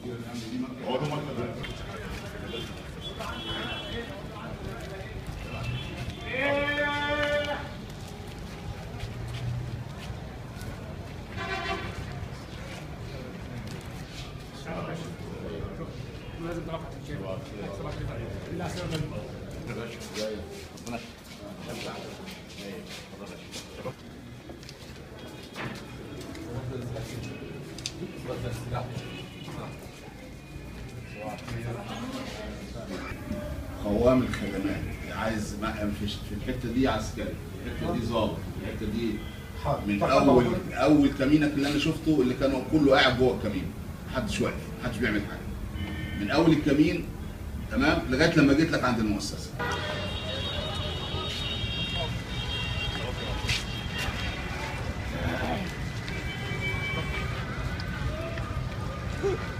لازم ترفع الشيء صباح الخير لا سلام قوام الخدمات عايز ما في في الحته دي عسكري الحته دي ظابط الحته دي من اول اول كمينك اللي انا شفته اللي كانوا كله قاعد جوه الكمين محدش واقف محدش بيعمل حاجه من اول الكمين تمام لغايه لما جيت لك عند المؤسسه Whew.